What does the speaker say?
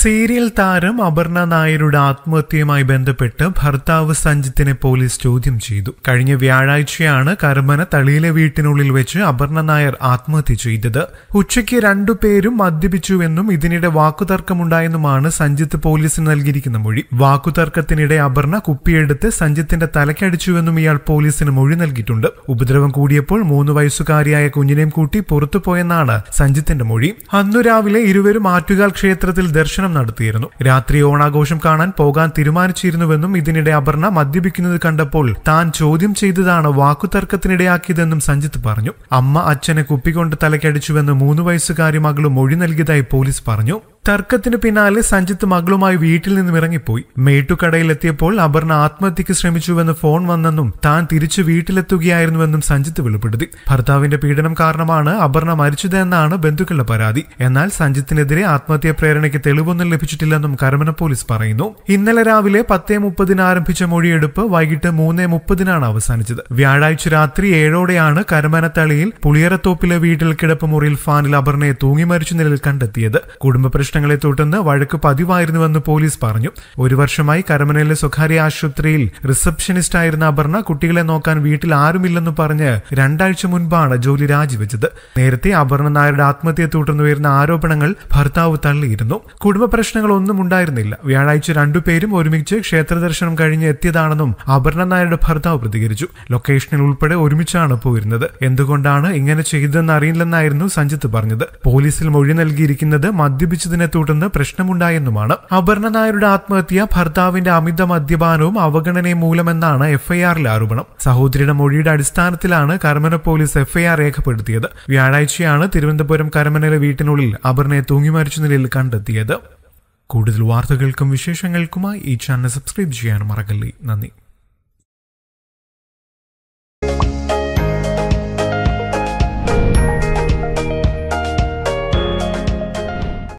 serial താരം അപർണ നായരുടെ ആത്മഹത്യയുമായി ബന്ധപ്പെട്ട് ഭർത്താവ് സഞ്ജിത്തിനെ പോലീസ് ചോദ്യം ചെയ്തു കഴിഞ്ഞ വ്യാഴാഴ്ചയാണ് കർമ്മന തളിയിലെ വീട്ടിനുള്ളിൽ വെച്ച് അപർണ നായർ ആത്മഹത്യ ചെയ്തത് ഉച്ചയ്ക്ക് രണ്ടുപേരും മദ്യപിച്ചുവെന്നും ഇതിനിടെ വാക്കുതർക്കമുണ്ടായെന്നുമാണ് സഞ്ജിത്ത് പോലീസിന് നൽകിയിരിക്കുന്ന മൊഴി വാക്കുതർക്കത്തിനിടെ അപർണ കുപ്പിയെടുത്ത് സഞ്ജിത്തിന്റെ തലക്കടിച്ചുവെന്നും ഇയാൾ പോലീസിന് മൊഴി നൽകിയിട്ടുണ്ട് ഉപദ്രവം കൂടിയപ്പോൾ മൂന്ന് വയസ്സുകാരിയായ കുഞ്ഞിനെയും കൂട്ടി പുറത്തുപോയെന്നാണ് സഞ്ജിത്തിന്റെ മൊഴി അന്നു രാവിലെ ഇരുവരും ആറ്റുകാൽ ക്ഷേത്രത്തിൽ ദർശനം നടത്തിയിരുന്നു രാത്രി ഓണാഘോഷം കാണാൻ പോകാൻ തീരുമാനിച്ചിരുന്നുവെന്നും ഇതിനിടെ അപർണ മദ്യപിക്കുന്നത് കണ്ടപ്പോൾ താൻ ചോദ്യം ചെയ്തതാണ് വാക്കുതർക്കത്തിനിടയാക്കിയതെന്നും സഞ്ജിത്ത് പറഞ്ഞു അമ്മ അച്ഛനെ കുപ്പികൊണ്ട് തലക്കടിച്ചുവെന്ന് മൂന്ന് വയസ്സുകാരി മകളും മൊഴി നൽകിയതായി പോലീസ് പറഞ്ഞു തർക്കത്തിന് പിന്നാലെ സഞ്ജിത്ത് മകളുമായി വീട്ടിൽ നിന്നും ഇറങ്ങിപ്പോയി മേട്ടുകടയിൽ എത്തിയപ്പോൾ അപർണ ആത്മഹത്യക്ക് ശ്രമിച്ചുവെന്ന് ഫോൺ വന്നെന്നും താൻ തിരിച്ചു വീട്ടിലെത്തുകയായിരുന്നുവെന്നും സഞ്ജിത്ത് വെളിപ്പെടുത്തി ഭർത്താവിന്റെ പീഡനം കാരണമാണ് അപർണ മരിച്ചതെന്നാണ് ബന്ധുക്കളുടെ പരാതി എന്നാൽ സഞ്ജിത്തിനെതിരെ ആത്മഹത്യാ പ്രേരണയ്ക്ക് തെളിവൊന്നും ലഭിച്ചിട്ടില്ലെന്നും കരമന പോലീസ് പറയുന്നു ഇന്നലെ രാവിലെ പത്തേ മുപ്പതിന് ആരംഭിച്ച മൊഴിയെടുപ്പ് വൈകിട്ട് മൂന്നേ മുപ്പതിനാണ് അവസാനിച്ചത് വ്യാഴാഴ്ച രാത്രി ഏഴോടെയാണ് കരമനത്തളിയിൽ പുളിയറത്തോപ്പിലെ വീട്ടിൽ കിടപ്പുമുറിയിൽ ഫാനിൽ അപർണയെ തൂങ്ങി മരിച്ച നിലയിൽ കണ്ടെത്തിയത് കുടുംബ പ്രശ്നങ്ങളെ തുടർന്ന് വഴക്ക് പതിവായിരുന്നുവെന്ന് പോലീസ് പറഞ്ഞു ഒരു വർഷമായി കരമനയിലെ സ്വകാര്യ ആശുപത്രിയിൽ റിസപ്ഷനിസ്റ്റ് ആയിരുന്ന അപർണ കുട്ടികളെ നോക്കാൻ വീട്ടിൽ ആരുമില്ലെന്ന് പറഞ്ഞ് രണ്ടാഴ്ച മുൻപാണ് ജോലി രാജിവെച്ചത് നേരത്തെ അപർണ നായരുടെ ആത്മഹത്യയെ തുടർന്ന് ഉയർന്ന ആരോപണങ്ങൾ ഭർത്താവ് തള്ളിയിരുന്നു കുടുംബ പ്രശ്നങ്ങൾ ഒന്നും ഉണ്ടായിരുന്നില്ല വ്യാഴാഴ്ച രണ്ടുപേരും ഒരുമിച്ച് ക്ഷേത്ര ദർശനം കഴിഞ്ഞ് എത്തിയതാണെന്നും അപർണ നായരുടെ ഭർത്താവ് പ്രതികരിച്ചു ലൊക്കേഷനിൽ ഉൾപ്പെടെ ഒരുമിച്ചാണ് പോയിരുന്നത് എന്തുകൊണ്ടാണ് ഇങ്ങനെ ചെയ്തതെന്ന് അറിയില്ലെന്നായിരുന്നു സഞ്ജിത്ത് പറഞ്ഞത് പോലീസിൽ മൊഴി നൽകിയിരിക്കുന്നത് മദ്യപിച്ചതിനെ തുടർന്ന് പ്രശ്നമുണ്ടായെന്നുമാണ് അപർണ നായരുടെ ആത്മഹത്യ ഭർത്താവിന്റെ അമിത മദ്യപാനവും അവഗണനയും മൂലമെന്നാണ് എഫ്ഐആറിൽ ആരോപണം സഹോദരിയുടെ മൊഴിയുടെ അടിസ്ഥാനത്തിലാണ് കരമന പോലീസ് എഫ്ഐആർ രേഖപ്പെടുത്തിയത് വ്യാഴാഴ്ചയാണ് തിരുവനന്തപുരം കരമനയിലെ വീട്ടിനുള്ളിൽ അപർണയെ തൂങ്ങി മരിച്ച നിലയിൽ കണ്ടെത്തിയത് കൂടുതൽ വാർത്തകൾക്കും വിശേഷങ്ങൾക്കുമായി ഈ ചാനൽ സബ്സ്ക്രൈബ് ചെയ്യാൻ മറക്കല്ലേ നന്ദി